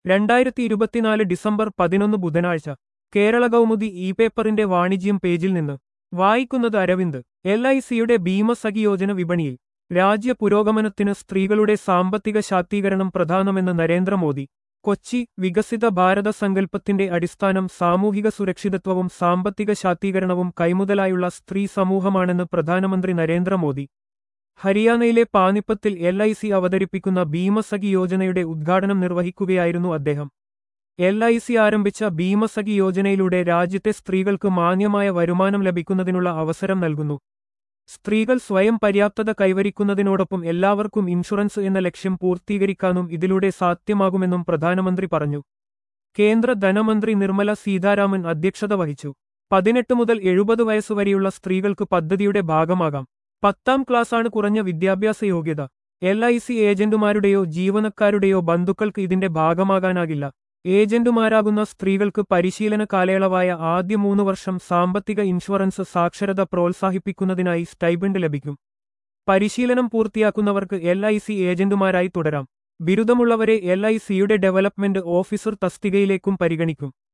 രണ്ടായിരത്തി ഇരുപത്തിനാല് ഡിസംബർ പതിനൊന്ന് ബുധനാഴ്ച കേരള കൗമുദി ഇ പേപ്പറിന്റെ വാണിജ്യം പേജിൽ നിന്ന് വായിക്കുന്നത് അരവിന്ദ് എൽ ഐ സിയുടെ ഭീമസഖി യോജന വിപണിയിൽ രാജ്യ പുരോഗമനത്തിന് സ്ത്രീകളുടെ സാമ്പത്തിക ശാക്തീകരണം പ്രധാനമെന്ന് നരേന്ദ്രമോദി കൊച്ചി വികസിത ഭാരത സങ്കല്പത്തിന്റെ അടിസ്ഥാനം സാമൂഹിക സുരക്ഷിതത്വവും സാമ്പത്തിക ശാക്തീകരണവും കൈമുതലായുള്ള സ്ത്രീ സമൂഹമാണെന്ന് പ്രധാനമന്ത്രി നരേന്ദ്രമോദി ഹരിയാനയിലെ പാനിപ്പത്തിൽ എൽ ഐ സി അവതരിപ്പിക്കുന്ന ഭീമസഖി യോജനയുടെ ഉദ്ഘാടനം നിർവഹിക്കുകയായിരുന്നു അദ്ദേഹം എൽ ഐ സി ആരംഭിച്ച ഭീമസഖി യോജനയിലൂടെ രാജ്യത്തെ സ്ത്രീകൾക്ക് മാന്യമായ വരുമാനം ലഭിക്കുന്നതിനുള്ള അവസരം നൽകുന്നു സ്ത്രീകൾ സ്വയം പര്യാപ്തത കൈവരിക്കുന്നതിനോടൊപ്പം എല്ലാവർക്കും ഇൻഷുറൻസ് എന്ന ലക്ഷ്യം പൂർത്തീകരിക്കാനും ഇതിലൂടെ സാധ്യമാകുമെന്നും പ്രധാനമന്ത്രി പറഞ്ഞു കേന്ദ്ര ധനമന്ത്രി നിർമ്മല സീതാരാമൻ അധ്യക്ഷത വഹിച്ചു പതിനെട്ട് മുതൽ എഴുപത് വയസ്സുവരെയുള്ള സ്ത്രീകൾക്ക് പദ്ധതിയുടെ ഭാഗമാകാം പത്താം ക്ലാസ്സാണ് കുറഞ്ഞ വിദ്യാഭ്യാസ യോഗ്യത എൽ ഐ സി ഏജന്റുമാരുടെയോ ജീവനക്കാരുടെയോ ബന്ധുക്കൾക്ക് ഇതിന്റെ ഭാഗമാകാനാകില്ല ഏജന്റുമാരാകുന്ന സ്ത്രീകൾക്ക് പരിശീലന കാലയളവായ ആദ്യ മൂന്ന് വർഷം സാമ്പത്തിക ഇൻഷുറൻസ് സാക്ഷരത പ്രോത്സാഹിപ്പിക്കുന്നതിനായി സ്റ്റൈബൻഡ് ലഭിക്കും പരിശീലനം പൂർത്തിയാക്കുന്നവർക്ക് എൽ ഐ സി ഏജന്റുമാരായി തുടരാം ബിരുദമുള്ളവരെ എൽ ഐ സിയുടെ ഡെവലപ്മെന്റ് ഓഫീസർ തസ്തികയിലേക്കും പരിഗണിക്കും